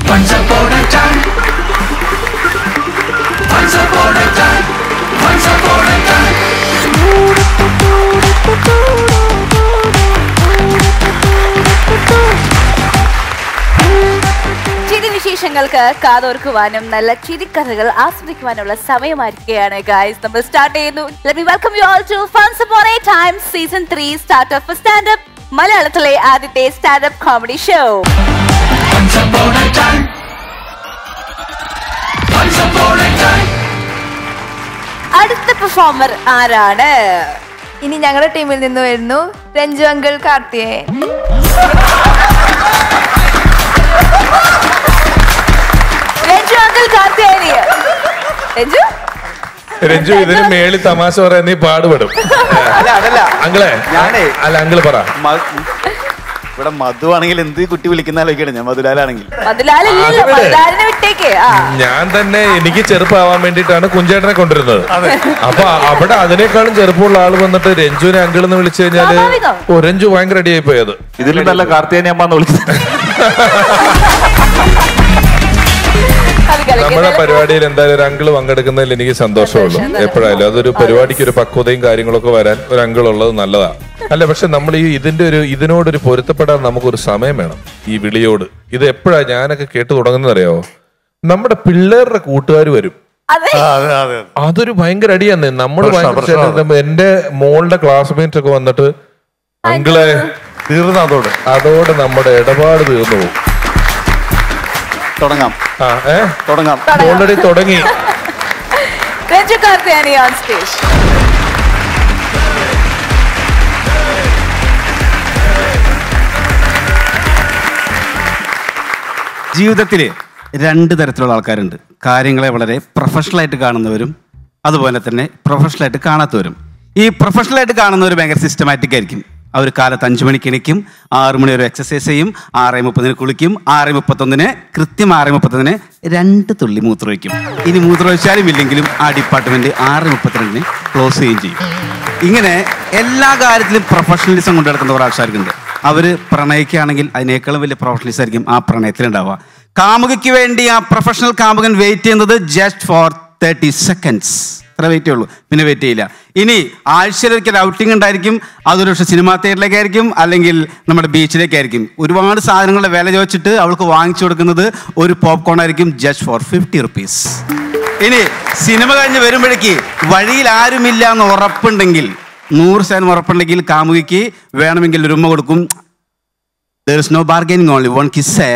Once upon a time. Once upon a time. Once upon a time. ചിരിവിശേഷങ്ങൾക്ക് കാതോർക്കുവാനും നല്ല ചിരിക്കഥകൾ ആസ്വദിക്കുവാനുള്ള സമയമായിരിക്കുകയാണ് ഗായ്സ് നമ്മൾ സ്റ്റാർട്ട് ചെയ്യുന്നു Let me welcome you all to Once Upon a Time season three start of standup മലയാളത്തിലെ ആദ്യത്തെ standup comedy show Once upon a time. Once upon a time. അടുത്ത പെർഫോമർ ആരാണ് ഇനി ഞങ്ങളുടെ ടീമിൽ നിന്ന് വരുന്നു രഞ്ജു അങ്കിൾ കാർത്തികേയൻ രഞ്ജു അങ്കിൾ കാർത്തിയാനി രഞ്ജു രഞ്ജു ഇതിന് മേളി തമാശ പറയാൻ നീ പാടുപെടും അല്ല അതല്ല അങ്കിളെ ഞാനേ അല്ല അങ്കിള് പറ മ- ഇവിടെ മധു ആണെങ്കിൽ എന്ത് ഈ കുട്ടി വിളിക്കുന്ന ആലോചിക്കണം ഞാൻ മധുലാലാണെങ്കിൽ മധുലാലില്ലല്ലോ അത് വിട്. മധുലാലിനെ വിട്ടേക്ക് ആ ഞാൻ തന്നെ എനിക്ക് ചെറുപ്പമാവാൻ വേണ്ടിയിട്ടാണ് കുഞ്ചേട്ടനെ കൊണ്ടുവരുന്നത് അപ്പൊ അവിടെ അതിനേക്കാളും ചെറുപ്പമുള്ള ആള് വന്നിട്ട് രഞ്ജുവിനെ അങ്കിൾ എന്ന് വിളിച്ചു കഴിഞ്ഞാല് സ്വാഭാവികം. ഓ രഞ്ജു ഭയങ്കര റെഡി ആയി പോയത് ഇതിലും നല്ല കാർത്തികനെ അമ്മ എന്ന് വിളിക്കുന്നത് അത് കളിക്കുന്നത്. നമ്മുടെ പരിപാടിയിൽ എന്തായാലും ഒരു അങ്കിള് പങ്കെടുക്കുന്നതിൽ എനിക്ക് സന്തോഷമുള്ളൂ എപ്പോഴായാലും അതൊരു പരിപാടിക്ക് ഒരു പക്വതയും കാര്യങ്ങളൊക്കെ വരാൻ ഒരു അങ്കിൾ ഉള്ളത് നല്ലതാ അല്ല പക്ഷെ നമ്മൾ ഈ ഇതിന്റെ ഒരു ഇതിനോടൊരു പൊരുത്തപ്പെടാൻ നമുക്കൊരു സമയം വേണം ഈ വിളിയോട് ഇത് എപ്പോഴാ ഞാനൊക്കെ കേട്ടു തുടങ്ങുന്നതറിയാവോ നമ്മുടെ പിള്ളേരുടെ കൂട്ടുകാർ വരും അതെ അതൊരു ഭയങ്കര അടിയാന്ന് നമ്മൾ എന്റെ മോളുടെ ക്ലാസ്മേറ്റ് ഒക്കെ വന്നിട്ട് അങ്കിളെ തീർന്ന അതോട് അതോടെ നമ്മുടെ ഇടപാട് തീർന്നു പോകും തുടങ്ങാം ആ ഏ തുടങ്ങാം ഓൾറെഡി തുടങ്ങി രഞ്ജു കാർത്തിയാനി ഓൺ സ്റ്റേജ് ജീവിതത്തിൽ രണ്ട് തരത്തിലുള്ള ആൾക്കാരുണ്ട് കാര്യങ്ങളെ വളരെ പ്രൊഫഷണലായിട്ട് കാണുന്നവരും അതുപോലെ തന്നെ പ്രൊഫഷണലായിട്ട് കാണാത്തവരും ഈ പ്രൊഫഷണലായിട്ട് കാണുന്നവർ ഭയങ്കര സിസ്റ്റമാറ്റിക് ആയിരിക്കും അവർ കാലത്ത് അഞ്ച് മണിക്ക് എണിക്കും ആറ് മണി വരെ എക്സസൈസ് ചെയ്യും ആറ് മുപ്പതിന് കുളിക്കും ആറ് മുപ്പത്തൊന്നിന് കൃത്യം ആറ് മുപ്പത്തൊന്നിന് രണ്ട് തുള്ളി മൂത്രമൊഴിക്കും ഇനി മൂത്രമൊഴിച്ചാലും ഇല്ലെങ്കിലും ആ ഡിപ്പാർട്ട്മെന്റ് ആറ് മുപ്പത്തിരണ്ടിന് ക്ലോസ് ചെയ്യുകയും ചെയ്യും ഇങ്ങനെ എല്ലാ കാര്യത്തിലും പ്രൊഫഷണലിസം കൊണ്ടു നടക്കുന്ന കുറേ ആൾക്കാർക്കുണ്ട് അവര് പ്രണയിക്കുകയാണെങ്കിൽ അതിനേക്കാളും വലിയ പ്രൊഫഷണലിസം ആയിരിക്കും ആ പ്രണയത്തിലുണ്ടാവുക കാമുകിക്ക് വേണ്ടി ആ പ്രൊഫഷണൽ കാമുകൻ വെയിറ്റ് ചെയ്യുന്നത് ജസ്റ്റ് ഫോർ തേർട്ടി സെക്കൻഡ്സ് അത്ര വെയിറ്റ് ചെയ്യുള്ളൂ പിന്നെ വെയിറ്റ് ചെയ്യില്ല ഇനി ആഴ്ചയിലൊരിക്കൽ ഔട്ടിംഗ് ഉണ്ടായിരിക്കും അതൊരു പക്ഷേ സിനിമാ തിയേറ്ററിലേക്കായിരിക്കും അല്ലെങ്കിൽ നമ്മുടെ ബീച്ചിലേക്കായിരിക്കും ഒരുപാട് സാധനങ്ങളുടെ വില ചോദിച്ചിട്ട് അവൾക്ക് വാങ്ങിച്ചു കൊടുക്കുന്നത് ഒരു പോപ്കോൺ ആയിരിക്കും ജസ്റ്റ് ഫോർ ഫിഫ്റ്റി റുപ്പീസ് ഇനി സിനിമ കഴിഞ്ഞ് വരുമ്പോഴേക്ക് വഴിയിൽ ആരുമില്ല എന്ന് ഉറപ്പുണ്ടെങ്കിൽ നൂറ് ശതമാനം ഉറപ്പുണ്ടെങ്കിൽ കാമുകിക്ക് വേണമെങ്കിൽ ഒരു ഉമ്മ കൊടുക്കും there is no bargaining only one കിസ്സേ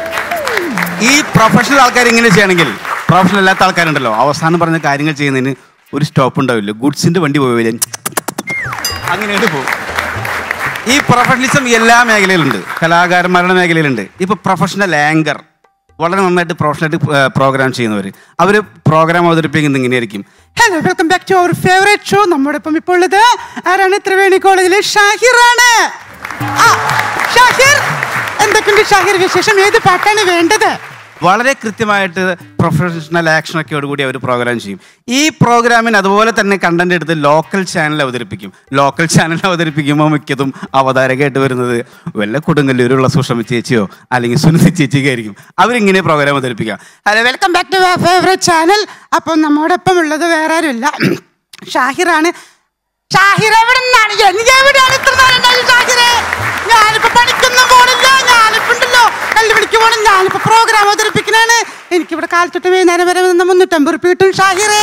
ഈ പ്രൊഫഷണൽ ആൾക്കാർ ഇങ്ങനെ ചെയ്യണമെങ്കിൽ പ്രൊഫഷണൽ അല്ലാത്ത ആൾക്കാരുണ്ടല്ലോ അവസാനം പറഞ്ഞ കാര്യങ്ങൾ ചെയ്യുന്നതിന് ഒരു സ്റ്റോപ്പ് ഉണ്ടാവില്ല ഗുഡ്സിന്റെ വണ്ടി പോവില്ല അങ്ങനെയാണ് പോകും ഈ പ്രൊഫഷണലിസം എല്ലാ മേഖലയിലുണ്ട് കലാകാരന്മാരുടെ മേഖലയിലുണ്ട് ഇപ്പൊ പ്രൊഫഷണൽ ആങ്കർ വളരെ നന്നായിട്ട് പ്രൊഫഷണലായിട്ട് പ്രോഗ്രാം ചെയ്യുന്നവർ അവർ പ്രോഗ്രാം അവതരിപ്പിക്കുന്നത് ഇങ്ങനെയായിരിക്കും hello welcome back to our favourite show നമ്മുടെ ഒപ്പം ഇപ്പോൾ ഉള്ളത് ആരാണ് ത്രിവേണി കോളേജിലെ ഷാഹിറാണ് ആ, ഷാഹിർ എന്തൊക്കെയുണ്ട് ഷാഹിർ വിശേഷം ഏത് പാട്ടാണ് വേണ്ടത് വളരെ കൃത്യമായിട്ട് പ്രൊഫഷണൽ ആക്ഷനൊക്കെ കൂടി അവർ പ്രോഗ്രാം ചെയ്യും ഈ പ്രോഗ്രാമിന് അതുപോലെ തന്നെ കണ്ടന്റ് എടുത്ത് ലോക്കൽ ചാനൽ അവതരിപ്പിക്കും ലോക്കൽ ചാനൽ അവതരിപ്പിക്കുമ്പോൾ മിക്കതും അവതാരകമായിട്ട് വരുന്നത് വല്ല കൊടുങ്ങല്ലൂരുള്ള സുഷമ ചേച്ചിയോ അല്ലെങ്കിൽ സുനിധി ചേച്ചിയൊക്കെ ആയിരിക്കും അവരിങ്ങനെ പ്രോഗ്രാം അവതരിപ്പിക്കുക hello welcome back to favourite channel അപ്പം നമ്മോടൊപ്പം ഉള്ളത് വേറെ ആരുമില്ല ഷാഹിറാണ് ഷാഹിർ എവിടെ നിന്നാണ് നീ എവിടെയാണ് ഇത്ര നേരം ഉണ്ടായത് ഷാഹിറെ ഞാനിപ്പോ പഠിക്കുന്ന പോണില്ല ഞാനിപ്പോ ഉണ്ടല്ലോ കല്ലുപിടിക്ക് പോണം ഞാനിപ്പോ പ്രോഗ്രാം അവതരിപ്പിക്കണാണ് എനിക്കിവിടെ കാലത്തൊട്ട് വൈകുന്നേരം വരെ നിന്ന് മുന്നൂറ്റമ്പത് റുപ്യ കിട്ടും ഷാഹിറേ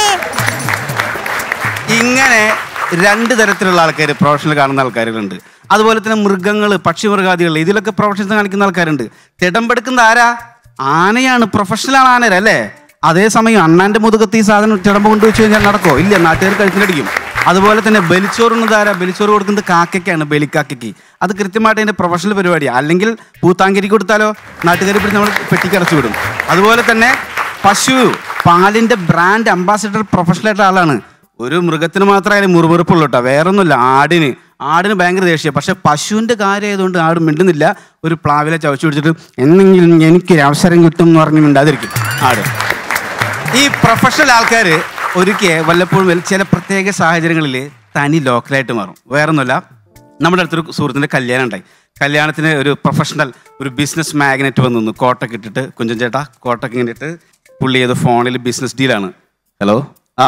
ഇങ്ങനെ രണ്ട് തരത്തിലുള്ള ആൾക്കാർ പ്രൊഫഷണൽ കാണുന്ന ആൾക്കാരുണ്ട് അതുപോലെ തന്നെ മൃഗങ്ങൾ പക്ഷിമൃഗാദികൾ ഇതിലൊക്കെ പ്രൊഫഷണൽ കാണിക്കുന്ന ആൾക്കാരുണ്ട് തിടമ്പെടുക്കുന്ന ആരാ ആനയാണ് പ്രൊഫഷണൽ ആനര അല്ലേ അതേസമയം അണ്ണാന്റെ മുതുകത്ത് ഈ സാധനം തിടമ്പ് കൊണ്ടുവച്ച് കഴിഞ്ഞാൽ നടക്കോ ഇല്ല നാട്ടുകാർ കഴുത്തിലടിക്കും അതുപോലെ തന്നെ ബലിച്ചോറുന്നത് ആരാ ബലിച്ചോറ് കൊടുക്കുന്നത് കാക്കയ്ക്കാണ് ബലിക്കാക്കയ്ക്ക് അത് കൃത്യമായിട്ട് അതിന്റെ പ്രൊഫഷണൽ പരിപാടിയാണ് അല്ലെങ്കിൽ പൂത്താങ്കരിക്ക് കൊടുത്താലോ നാട്ടുകാരെ പിടിച്ച് നമ്മൾ പെട്ടിക്കടച്ചു വിടും അതുപോലെ തന്നെ പശു പാലിന്റെ ബ്രാൻഡ് അംബാസിഡർ പ്രൊഫഷണൽ ആയിട്ടുള്ള ആളാണ് ഒരു മൃഗത്തിന് മാത്രമായാലും മുറിമുറുപ്പുള്ളൂ കേട്ടോ വേറൊന്നുമില്ല ആടിന് ആടിന് ഭയങ്കര ദേഷ്യം പക്ഷെ പശുവിന്റെ കാര്യമായതുകൊണ്ട് ആട് മിണ്ടുന്നില്ല ഒരു പ്ലാവിലെ ചവച്ചു പിടിച്ചിട്ട് എന്തെങ്കിലും എനിക്കൊരു അവസരം കിട്ടും എന്ന് പറഞ്ഞ് മിണ്ടാതിരിക്കും ആട് ഈ പ്രൊഫഷണൽ ആൾക്കാർ ഒരിക്കൽ വല്ലപ്പോഴും വല്ല- ചില പ്രത്യേക സാഹചര്യങ്ങളിൽ തനി ലോക്കലായിട്ട് മാറും വേറൊന്നുമല്ല നമ്മുടെ അടുത്തൊരു സുഹൃത്തിൻ്റെ കല്യാണം ഉണ്ടായി കല്യാണത്തിന് ഒരു പ്രൊഫഷണൽ ഒരു ബിസിനസ് മാഗ്നറ്റ് വന്നു നിന്നു കോട്ടൊക്കെ ഇട്ടിട്ട് കുഞ്ചൻ ചേട്ടാ കോട്ടൊക്കെ ഇങ്ങനെ ഇട്ട് പുള്ളി ഏത് ഫോണിൽ ബിസിനസ് ഡീലാണ് ഹലോ ആ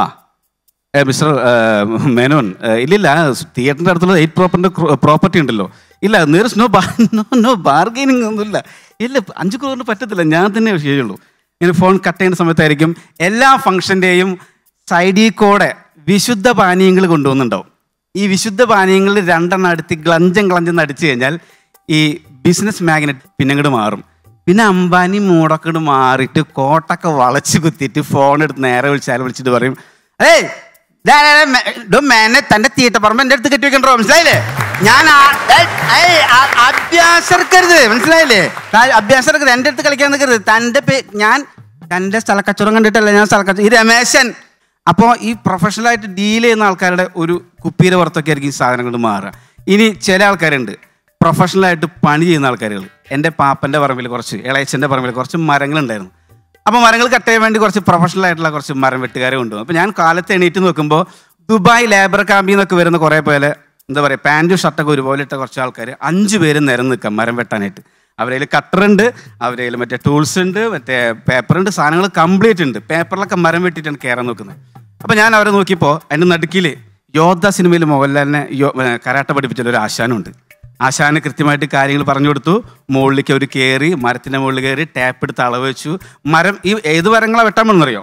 ഏ, മിസ്റ്റർ ഏ, മേനോൻ ഏ, ഇല്ലില്ല തിയേറ്ററിൻ്റെ അടുത്തുള്ള എയ്റ്റ് പ്രോപ്പറിൻ്റെ പ്രോപ്പർട്ടി ഉണ്ടല്ലോ ഇല്ല നേർ നോ നോ നോ ബാർഗൈനിങ് ഒന്നുമില്ല ഇല്ല അഞ്ച് ക്രോറിന് പറ്റത്തില്ല ഞാൻ തന്നെ ചെയ്യുള്ളൂ ഇങ്ങനെ ഫോൺ കട്ട് ചെയ്യുന്ന സമയത്തായിരിക്കും എല്ലാ ഫംഗ്ഷൻ്റെയും സൈഡിൽ കൂടെ വിശുദ്ധ പാനീയങ്ങൾ കൊണ്ടുവന്നുണ്ടാവും ഈ വിശുദ്ധ പാനീയങ്ങളിൽ രണ്ടെണ്ണം അടുത്ത് ഗ്ലഞ്ചം ഗ്ലഞ്ചം അടിച്ചു കഴിഞ്ഞാൽ ഈ ബിസിനസ് മാഗ്നറ്റ് പിന്നെ അങ്ങോട്ട് മാറും പിന്നെ അംബാനി മൂടൊക്കെ ഇങ്ങട് മാറിയിട്ട് കോട്ടൊക്കെ വളച്ച് കുത്തിയിട്ട് ഫോൺ എടുത്ത് നേരെ വിളിച്ചാൽ വിളിച്ചിട്ട് പറയും ഏയ് ദാ, ദാ, ദാ, മെ- ഡോ മേനെ തന്റെ തീട്ടപ്പറമ്പ് എന്റെ അടുത്ത് കെട്ടി വെക്കണ്ടോ മനസ്സിലായില്ലേ ഞാൻ ആ- ഏയ്, ഏയ്, ആ- അഭ്യാസർക്കരുത് മനസ്സിലായില്ലേ താ- അഭ്യാസർക്കരുത് എന്റെ അടുത്ത് കളിക്കാൻ നിൽക്കരുത് തന്റെ പേ ഞാൻ തന്റെ സ്ഥലക്കച്ചവടം കണ്ടിട്ടല്ല ഞാൻ സ്ഥലക്കച്ചവടം ഈ രമേശൻ അപ്പോൾ ഈ പ്രൊഫഷണലായിട്ട് ഡീൽ ചെയ്യുന്ന ആൾക്കാരുടെ ഒരു കുപ്പീരെ പുറത്തൊക്കെ ആയിരിക്കും ഈ സാധനങ്ങൾ മാറുക ഇനി ചില ആൾക്കാരുണ്ട് പ്രൊഫഷണലായിട്ട് പണി ചെയ്യുന്ന ആൾക്കാരുകൾ എൻ്റെ പാപ്പൻ്റെ പറമ്പിൽ കുറച്ച് ഇളയച്ചൻ്റെ പറമ്പിൽ കുറച്ച് മരങ്ങളുണ്ടായിരുന്നു അപ്പോൾ മരങ്ങൾ കട്ട് ചെയ്യാൻ വേണ്ടി കുറച്ച് പ്രൊഫഷണൽ ആയിട്ടുള്ള കുറച്ച് മരം വെട്ടുകാരെ കൊണ്ടുപോകും അപ്പോൾ ഞാൻ കാലത്ത് എണീറ്റ് നോക്കുമ്പോൾ ദുബായ് ലേബർ ക്യാമ്പിൽ നിന്നൊക്കെ വരുന്ന കുറേ പോലെ എന്താ പറയുക പാൻറ്റും ഷർട്ടൊക്കെ ഒരുപോലെ ഇട്ട കുറച്ച് ആൾക്കാർ അഞ്ച് പേര് നിരം നിൽക്കാം മരം വെട്ടാനായിട്ട് അവരതിൽ കട്ടറുണ്ട് അവരതിൽ മറ്റേ ടൂൾസ് ഉണ്ട് മറ്റേ പേപ്പറുണ്ട് സാധനങ്ങൾ കംപ്ലീറ്റ് ഉണ്ട് പേപ്പറിലൊക്കെ മരം വെട്ടിയിട്ടാണ് കയറാൻ നോക്കുന്നത് അപ്പോൾ ഞാൻ അവരെ നോക്കിയപ്പോൾ അതിൻ്റെ നടുക്കിൽ യോദ്ധ സിനിമയിൽ മോഹൻലാലിനെ യോ കരാട്ട പഠിപ്പിച്ച ഒരു ആശാനുണ്ട് ആശാന് കൃത്യമായിട്ട് കാര്യങ്ങൾ പറഞ്ഞു കൊടുത്തു മുകളിലേക്ക് അവർ കയറി മരത്തിൻ്റെ മുകളിൽ കയറി ടാപ്പ് എടുത്ത് അളവ് വെച്ചു മരം ഈ ഏത് മരങ്ങളാണ് വെട്ടാൻ പോകുന്നറിയോ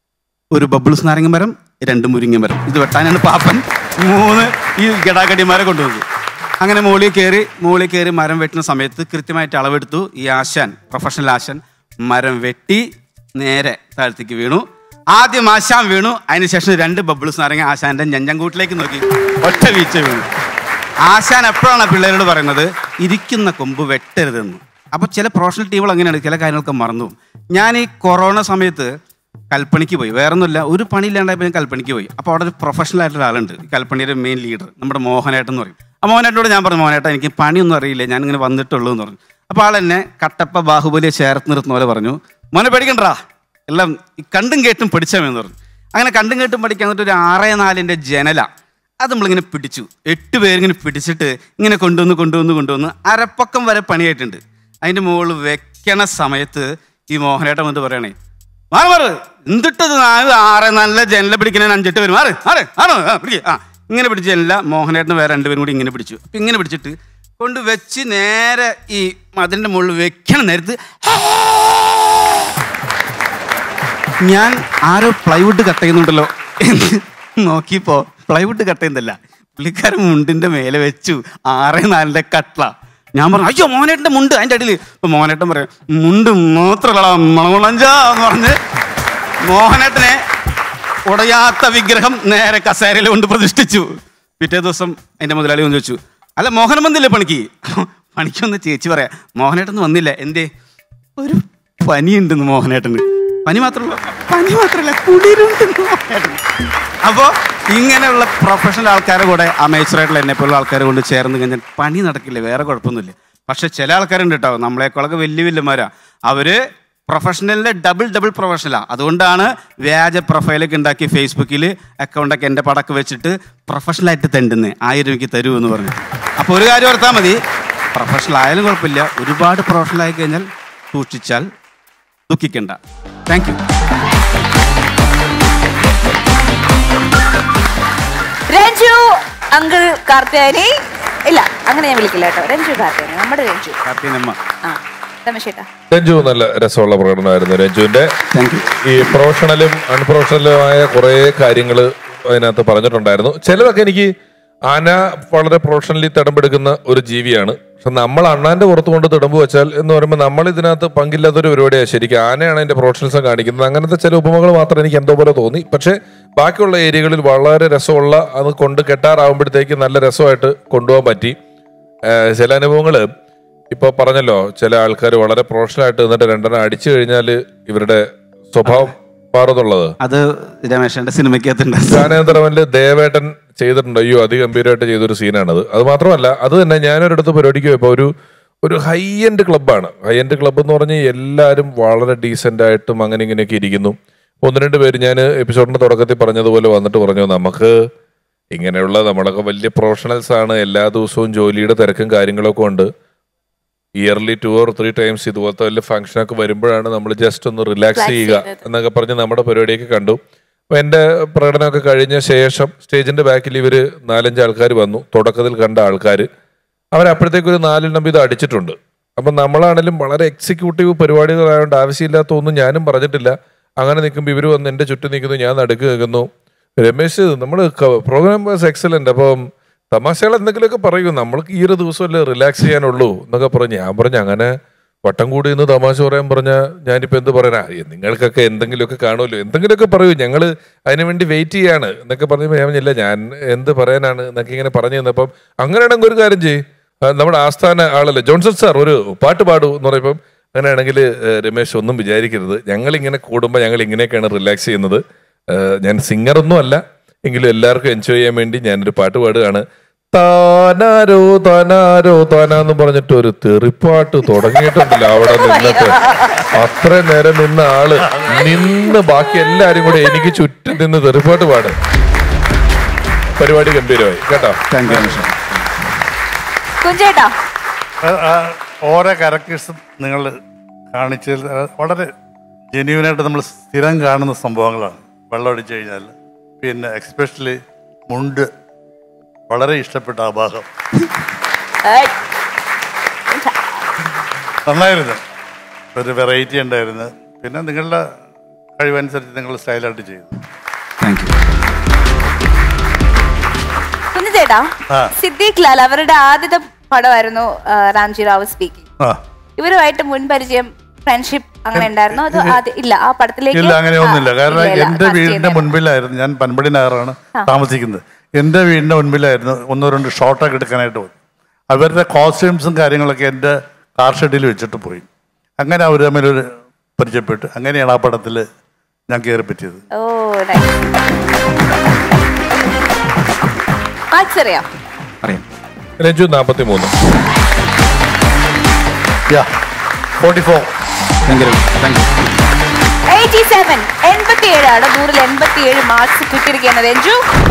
ഒരു ബബിൾസ് നാരങ്ങ മരം രണ്ട് മുരിങ്ങ മരം ഇത് വെട്ടാനാണ് പാപ്പൻ മൂന്ന് ഈ ഗടാഗടിമാരെ കൊണ്ടുവന്നത് അങ്ങനെ മുകളിൽ കയറി മുകളിൽ കയറി മരം വെട്ടുന്ന സമയത്ത് കൃത്യമായിട്ട് അളവെടുത്തു ഈ ആശാൻ പ്രൊഫഷണൽ ആശാൻ മരം വെട്ടി നേരെ താഴത്തേക്ക് വീണു ആദ്യം ആശാൻ വീണു അതിനുശേഷം രണ്ട് ബബിൾസ് നാരങ്ങ ആശാന്റെ ഞഞ്ഞങ്കൂട്ടിലേക്ക് നോക്കി ഒറ്റ വീഴ്ച വീണു ആശാൻ എപ്പോഴാണ് പിള്ളേരോട് പറയുന്നത് ഇരിക്കുന്ന കൊമ്പ് വെട്ടരുതെന്ന് അപ്പോൾ ചില പ്രൊഫഷണൽ ടീമുകൾ അങ്ങനെയാണ് ചില കാര്യങ്ങളൊക്കെ മറന്നു പോകും. ഞാൻ ഈ കൊറോണ സമയത്ത് കൽപ്പണിക്ക് പോയി വേറെ ഒന്നുമില്ല ഒരു പണിയില്ലാണ്ടായപ്പോൾ ഞാൻ കൽപ്പണിക്ക് പോയി അപ്പോൾ അവിടെ ഒരു പ്രൊഫഷണൽ ആയിട്ടുള്ള ആളുണ്ട് ഈ കൽപ്പണിയുടെ മെയിൻ ലീഡർ നമ്മുടെ മോഹനേട്ടൻ എന്ന് പറയും ആ മോഹനേട്ടനോട് ഞാൻ പറഞ്ഞു മോഹനേട്ടൻ എനിക്ക് പണിയൊന്നും അറിയില്ല ഞാൻ ഇങ്ങനെ വന്നിട്ടുള്ളൂ എന്ന് പറഞ്ഞു അപ്പോൾ ആൾ എന്നെ കട്ടപ്പ ബാഹുബലിയെ ചേർത്ത് നിർത്തുന്ന പോലെ പറഞ്ഞു മോനെ പേടിക്കണ്ടാ എല്ലാം ഈ കണ്ടും കേട്ടും പഠിച്ചാമെന്ന് പറഞ്ഞു അങ്ങനെ കണ്ടും കേട്ടും പഠിക്കാൻ എന്നിട്ട് ഒരു ആറേ നാലിൻ്റെ ജനല അത് നമ്മളിങ്ങനെ പിടിച്ചു എട്ട് പേരിങ്ങനെ പിടിച്ചിട്ട് ഇങ്ങനെ കൊണ്ടുവന്ന് കൊണ്ടുവന്ന് കൊണ്ടുവന്ന് അരപ്പക്കം വരെ പണിയായിട്ടുണ്ട് അതിൻ്റെ മുകളിൽ വെക്കണ സമയത്ത് ഈ മോഹനേട്ടൻ വന്ന് പറയണേ മാറി മാറ് എന്തിട്ടത് നാല് ആറ് നല്ല ജനല പിടിക്കണേ അഞ്ചെട്ട് പേര് മാറ് മാറ് ആണോ ആ പിടിക്കുക ആ ഇങ്ങനെ പിടിച്ച ജനല മോഹനേട്ടന് വേറെ രണ്ടുപേരും കൂടി ഇങ്ങനെ പിടിച്ചു അപ്പം ഇങ്ങനെ പിടിച്ചിട്ട് കൊണ്ട് വെച്ച് നേരെ ഈ മതിലിൻ്റെ മുകളിൽ വെക്കണ നേരത്ത് ഞാൻ ആരോ പ്ലൈവുഡ് കട്ട് ചെയ്യുന്നുണ്ടല്ലോ എന്ന് നോക്കിയപ്പോ പ്ലൈവുഡ് കട്ട് ചെയ്യുന്നില്ല പുള്ളിക്കാരൻ മുണ്ടിന്റെ മേലെ വെച്ചു ആറേ നാലിന്റെ കട്ട്ല ഞാൻ പറഞ്ഞു അയ്യോ മോനേട്ടന്റെ മുണ്ട് അതിന്റെ അടിയിൽ ഇപ്പൊ മോനേട്ടൻ പറയാം മുണ്ട് മാത്രമല്ല മണമുളഞ്ച എന്ന് പറഞ്ഞ് മോഹനേട്ടനെ ഉടയാത്ത വിഗ്രഹം നേരെ കസേരയിൽ കൊണ്ട് പ്രതിഷ്ഠിച്ചു പിറ്റേ ദിവസം എൻ്റെ മുതലാളി വന്ന് ചോദിച്ചു അല്ല മോഹനം വന്നില്ലേ പണിക്ക് പണിക്കൊന്ന് ചേച്ചി പറയാം മോഹനേട്ടൻ വന്നില്ല എന്തേ ഒരു പനിയുണ്ടെന്ന് മോഹനേട്ടന് പനി മാത്രമല്ല പനി മാത്രമല്ല കുളിരുണ്ടെന്ന് മോഹനേട്ടന് അപ്പോൾ ഇങ്ങനെയുള്ള പ്രൊഫഷണൽ ആൾക്കാരെ കൂടെ അമേച്ചറായിട്ടുള്ള എന്നെ പോലുള്ള ആൾക്കാരെ കൊണ്ട് ചേർന്ന് കഴിഞ്ഞാൽ പണി നടക്കില്ല വേറെ കുഴപ്പമൊന്നുമില്ല പക്ഷെ ചില ആൾക്കാരുണ്ട് കേട്ടോ നമ്മളെക്കാളൊക്കെ വലിയ വലിയമാരാ അവര് പ്രൊഫഷണലിന്റെ ഡബിൾ ഡബിൾ പ്രൊഫഷണലാ അതുകൊണ്ടാണ് വ്യാജ പ്രൊഫൈലൊക്കെ ഉണ്ടാക്കി ഫേസ്ബുക്കിൽ അക്കൗണ്ടൊക്കെ എൻ്റെ പടക്ക് വെച്ചിട്ട് പ്രൊഫഷണലായിട്ട് തെണ്ടുന്നത് ആയിരം രൂപയ്ക്ക് തരൂ എന്ന് പറഞ്ഞു അപ്പോൾ ഒരു കാര്യം ഓർത്താൽ മതി പ്രൊഫഷണൽ ആയാലും കുഴപ്പമില്ല ഒരുപാട് പ്രൊഫഷണൽ ആയി കഴിഞ്ഞാൽ സൂക്ഷിച്ചാൽ ദുഃഖിക്കണ്ട thank you Ranju uncle Karthiyani ഇല്ല അങ്ങനെ ഞാൻ വിളിക്കില്ല കേട്ടോ രഞ്ജു കാർത്തിയാനി നമ്മുടെ രഞ്ജു കാർത്തിനമ്മ ആ രമേശേട്ടാ രഞ്ജു നല്ല രസമുള്ള പ്രകടനമായിരുന്നു രഞ്ജുവിന്റെ താങ്ക് യു ഈ പ്രൊഫഷണലും അൺപ്രൊഫഷണലുമായ കുറെ കാര്യങ്ങൾ അതിനകത്ത് പറഞ്ഞിട്ടുണ്ടായിരുന്നു ചിലതൊക്കെ എനിക്ക് ആന വളരെ പ്രൊഫഷണലി തിടമ്പെടുക്കുന്ന ഒരു ജീവിയാണ് പക്ഷെ നമ്മൾ അണ്ണാന്റെ പുറത്ത് കൊണ്ട് തിടമ്പ് വെച്ചാൽ എന്ന് പറയുമ്പോൾ നമ്മൾ ഇതിനകത്ത് പങ്കില്ലാത്തൊരു പരിപാടിയാണ് ശരിക്കും ആനയാണ് അതിന്റെ പ്രൊഫഷണൽസം കാണിക്കുന്നത് അങ്ങനത്തെ ചില ഉപമകൾ മാത്രം എനിക്ക് എന്തോ പോലെ തോന്നി പക്ഷെ ബാക്കിയുള്ള ഏരിയകളിൽ വളരെ രസമുള്ള അത് കൊണ്ട് കെട്ടാറാവുമ്പോഴത്തേക്ക് നല്ല രസമായിട്ട് കൊണ്ടുപോകാൻ പറ്റി ഏഹ് ചില അനുഭവങ്ങള് ഇപ്പൊ പറഞ്ഞല്ലോ ചില ആൾക്കാർ വളരെ പ്രൊഫഷണൽ ആയിട്ട് നിന്നിട്ട് രണ്ടെണ്ണം അടിച്ചു കഴിഞ്ഞാൽ ഇവരുടെ സ്വഭാവം മാറുന്നുള്ളത് അത് രമേശന്റെ സിനിമയ്ക്കകത്തുണ്ട് ഗാനേന്ദ്രവനില് ദേവേട്ടൻ ചെയ്തിട്ടുണ്ട് അയ്യോ അതിഗംഭീരമായിട്ട് ചെയ്തൊരു സീനാണത് അത് മാത്രമല്ല അത് തന്നെ ഞാനൊരിടത്ത് പരിപാടിക്ക് പോയപ്പോൾ ഒരു ഒരു ഹൈ എൻഡ് ക്ലബ്ബാണ് ഹൈ എൻഡ് ക്ലബ്ബ് എന്ന് പറഞ്ഞാൽ എല്ലാവരും വളരെ ഡീസെന്റ് ആയിട്ടും അങ്ങനെ ഇങ്ങനെയൊക്കെ ഇരിക്കുന്നു ഒന്ന് രണ്ട് പേര് ഞാൻ എപ്പിസോഡിന്റെ തുടക്കത്തിൽ പറഞ്ഞതുപോലെ വന്നിട്ട് പറഞ്ഞു നമുക്ക് ഇങ്ങനെയുള്ള നമ്മളൊക്കെ വലിയ പ്രൊഫഷണൽസ് ആണ് എല്ലാ ദിവസവും ജോലിയുടെ തിരക്കും കാര്യങ്ങളൊക്കെ ഉണ്ട് yearly two or three times ഇതുപോലത്തെ വലിയ ഫംഗ്ഷനൊക്കെ വരുമ്പോഴാണ് നമ്മൾ ജസ്റ്റ് ഒന്ന് റിലാക്സ് Relax ചെയ്യുക ചെയ്യുന്നത്. എന്നൊക്കെ പറഞ്ഞ് നമ്മുടെ പരിപാടിയൊക്കെ കണ്ടു അപ്പൊ എന്റെ പ്രകടനമൊക്കെ കഴിഞ്ഞ ശേഷം സ്റ്റേജിന്റെ ബാക്കിൽ ഇവര് നാലഞ്ച് ആൾക്കാർ വന്നു തുടക്കത്തിൽ കണ്ട ആൾക്കാർ അവരപ്പോഴത്തേക്ക് ഒരു നാലെണ്ണം ഇത് അടിച്ചിട്ടുണ്ട് അപ്പൊ നമ്മളാണെങ്കിലും വളരെ എക്സിക്യൂട്ടീവ് പരിപാടികളായതുകൊണ്ട് ആവശ്യമില്ലാത്ത ഒന്നും ഞാനും പറഞ്ഞിട്ടില്ല അങ്ങനെ നിൽക്കുമ്പോൾ ഇവർ വന്ന് എന്റെ ചുറ്റും നിൽക്കുന്നു ഞാൻ നടുക്ക് നിൽക്കുന്നു രമേശ് നമ്മൾ പ്രോഗ്രാം വാസ് എക്സലന്റ് അപ്പം തമാശകൾ എന്തെങ്കിലുമൊക്കെ പറയൂ നമ്മൾക്ക് ഈ ഒരു ദിവസമല്ലേ റിലാക്സ് ചെയ്യാനുള്ളൂ എന്നൊക്കെ പറഞ്ഞു ഞാൻ പറഞ്ഞു അങ്ങനെ വട്ടം കൂടി ഇന്ന് തമാശ പറയാൻ പറഞ്ഞ ഞാനിപ്പോ എന്ത് പറയാനാ ഏ, നിങ്ങൾക്കൊക്കെ എന്തെങ്കിലുമൊക്കെ കാണുമല്ലോ എന്തെങ്കിലുമൊക്കെ പറയൂ ഞങ്ങള് അതിനു വേണ്ടി വെയിറ്റ് ചെയ്യാണ് എന്നൊക്കെ പറഞ്ഞപ്പോൾ ഞാൻ പറഞ്ഞില്ല ഞാൻ എന്ത് പറയാനാണ് എന്നൊക്കെ ഇങ്ങനെ പറഞ്ഞു തന്നപ്പം അങ്ങനെയാണെങ്കിൽ ഒരു കാര്യം ചെയ്യ് ആ, നമ്മുടെ ആസ്ഥാന ആളല്ലേ ജോൺസൺ സാർ ഒരു പാട്ട് പാടൂ എന്ന് പറയുമ്പം അങ്ങനെയാണെങ്കിൽ ഏ, രമേശ് ഒന്നും വിചാരിക്കരുത് ഞങ്ങൾ ഇങ്ങനെ കൂടുമ്പോൾ ഞങ്ങൾ ഇങ്ങനെയൊക്കെയാണ് റിലാക്സ് ചെയ്യുന്നത് ഏ, ഞാൻ സിംഗർ ഒന്നും അല്ല എങ്കിലും എല്ലാവർക്കും എൻജോയ് ചെയ്യാൻ വേണ്ടി ഞാനൊരു പാട്ട് പാടുകയാണ് താനാരോ താനാരോ താനാന്ന് പറഞ്ഞിട്ട് ഒരു തെറിപ്പാട്ട് തുടങ്ങിയിട്ടുണ്ടല്ലോ അവിടെ നിന്നിട്ട് അത്ര നേരം നിന്ന ആള് നിന്ന് ബാക്കി എല്ലാരും കൂടെ എനിക്ക് ചുറ്റും നിന്ന് തെറിപ്പാട്ട് പാട് പരിപാടി ഗംഭീരമായി കേട്ടോ താങ്ക് യു അനുഷ കുഞ്ചേട്ടാ ആ- ആ ഓരോ ക്യാരക്ടേഴ്സും നിങ്ങൾ കാണിച്ചതിൽ ആ, വളരെ ജെന്യൂനായിട്ട് നമ്മൾ സ്ഥിരം കാണുന്ന സംഭവങ്ങളാണ് വെള്ളം അടിച്ചു കഴിഞ്ഞാൽ പിന്നെ എക്സ്പെഷ്യലി മുണ്ട് വളരെ ഇഷ്ടപ്പെട്ട ആ ഭാഗം ഏയ്. നന്നായിരുന്നു ഒരു വെറൈറ്റി ഉണ്ടായിരുന്നു പിന്നെ നിങ്ങളുടെ കഴിവനുസരിച്ച് നിങ്ങൾ സ്റ്റൈലായിട്ട് ചെയ്തു താങ്ക് യു കുഞ്ഞുചേട്ടാ ആ. സിദ്ദീഖ് ലാൽ അവരുടെ ആദ്യത്തെ പടമായിരുന്നു ആ, റാംജി റാവു സ്പീക്കിംഗ് ആ ഇവരുമായിട്ട് മുൻപരിചയം ഫ്രണ്ട്ഷിപ്പ് അങ്ങനെ ഉണ്ടായിരുന്നോ അതോ ആദ്യ- ഇല്ല ആ പടത്തിലേക്ക് ഇല്ല അങ്ങനെയൊന്നുമില്ല ആ, കാരണം ഇല്ല, ഇല്ല, എൻ്റെ cast വീടിന്റെ ചെയ്യുന്നതായിരുന്നു. മുൻപിലായിരുന്നു ഞാൻ പൻപടി നഗറാണ് താമസിക്കുന്നത് എൻ്റെ വീടിന്റെ മുൻപിലായിരുന്നു ഒന്നോ രണ്ട് ഷോട്ടൊക്കെ എടുക്കാനായിട്ട് പോയി അവരുടെ കോസ്റ്റ്യൂംസും കാര്യങ്ങളൊക്കെ എൻ്റെ കാർ ഷെഡിൽ വെച്ചിട്ട് പോയി അങ്ങനെ അവർ തമ്മിലൊരു പരിചയപ്പെട്ടു അങ്ങനെയാണ് ആ പടത്തിൽ ഞാൻ കയറി പറ്റിയത് ഓ nice. മാർക്സ് അറിയാം അറിയാം രഞ്ജു നാപ്പത്തി മൂന്ന് yeah forty four thank you thank you eighty seven എൺപത്തി ഏഴാണ് നൂറിൽ എൺപത്തി ഏഴ് മാർക്സ് കിട്ടിയിരിക്കുകയാണ് രഞ്ജു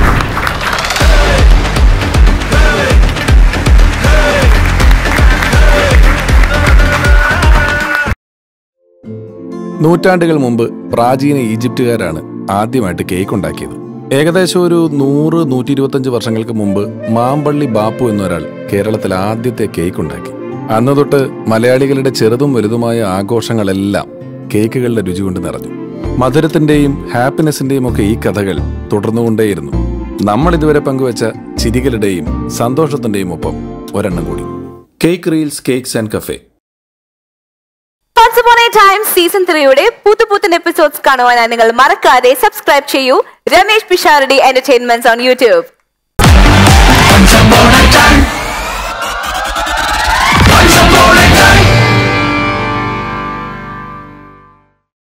നൂറ്റാണ്ടുകൾ മുമ്പ് പ്രാചീന ഈജിപ്തുകാരാണ് ആദ്യമായിട്ട് കേക്ക് ഉണ്ടാക്കിയത് ഏകദേശം ഒരു നൂറ് നൂറ്റി ഇരുപത്തഞ്ച് വർഷങ്ങൾക്ക് മുമ്പ് മാമ്പള്ളി ബാപ്പു എന്നൊരാൾ കേരളത്തിൽ ആദ്യത്തെ കേക്ക് ഉണ്ടാക്കി അന്ന് തൊട്ട് മലയാളികളുടെ ചെറുതും വലുതുമായ ആഘോഷങ്ങളെല്ലാം കേക്കുകളുടെ രുചി കൊണ്ട് നിറഞ്ഞു മധുരത്തിന്റെയും ഹാപ്പിനെസിന്റെയും ഒക്കെ ഈ കഥകൾ തുടർന്നുകൊണ്ടേയിരുന്നു നമ്മൾ ഇതുവരെ പങ്കുവച്ച ചിരികളുടെയും സന്തോഷത്തിന്റെയും ഒപ്പം ഒരെണ്ണം കൂടി cake reels cakes and cafe Once upon a time season ത്രീയുടെ പുതുപുത്തൻ എപ്പിസോഡ്സ് കാണുവാനായി നിങ്ങൾ മറക്കാതെ സബ്സ്ക്രൈബ് ചെയ്യൂ Ramesh Pisharody entertainments on YouTube